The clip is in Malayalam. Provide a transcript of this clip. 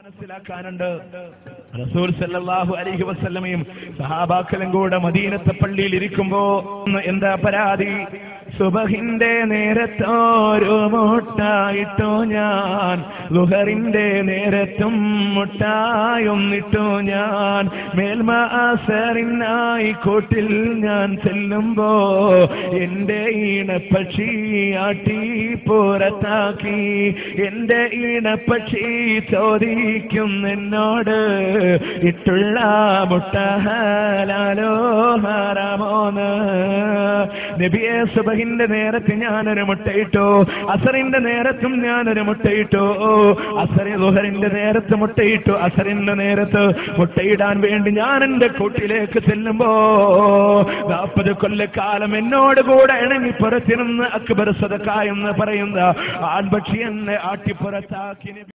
മനസ്സിലാക്കാനുണ്ട് റസൂൽ സല്ലല്ലാഹു അലൈഹി വസല്ലമയും സഹാബാക്കളും കൂടെ മദീനത്തെ പള്ളിയിൽ ഇരിക്കുമ്പോ എന്താ പരാതി സുബഹിന്റെ നേരത്തോരു മുട്ടായിട്ടോ ഞാൻ ലുഹറിന്റെ നേരത്തും മുട്ടായൊന്നിട്ടു ഞാൻ മേൽമാസറിനായി കോട്ടിൽ ഞാൻ ചെല്ലുമ്പോ എന്റെ ഈണപ്പക്ഷി ആട്ടി പുറത്താക്കി എന്റെ ഈണപ്പക്ഷി ചോദിക്കും എന്നോട് ഇട്ടുള്ള മുട്ട ഹലാലോ ഹറാമോന്ന് നബിയെ സുബഹിന്റെ നേരത്ത് ഞാനൊരു മുട്ടയിട്ടു അസറിന്റെ നേരത്തും ഞാനൊരു മുട്ടയിട്ടു അസറി ലുഹറിന്റെ നേരത്ത് മുട്ടയിട്ടു അസറിന്റെ നേരത്ത് മുട്ടയിടാൻ വേണ്ടി ഞാൻ എന്റെ കൂട്ടിലേക്ക് ചെല്ലുമ്പോ നാൽപ്പത് കൊല്ലക്കാലം എന്നോട് കൂടെ ഇണങ്ങി പുറത്തിരുന്ന് അക്ബർ സദക്ക എന്ന് പറയുന്ന ആൺപക്ഷി എന്നെ ആട്ടിപ്പുറത്താക്കി നബി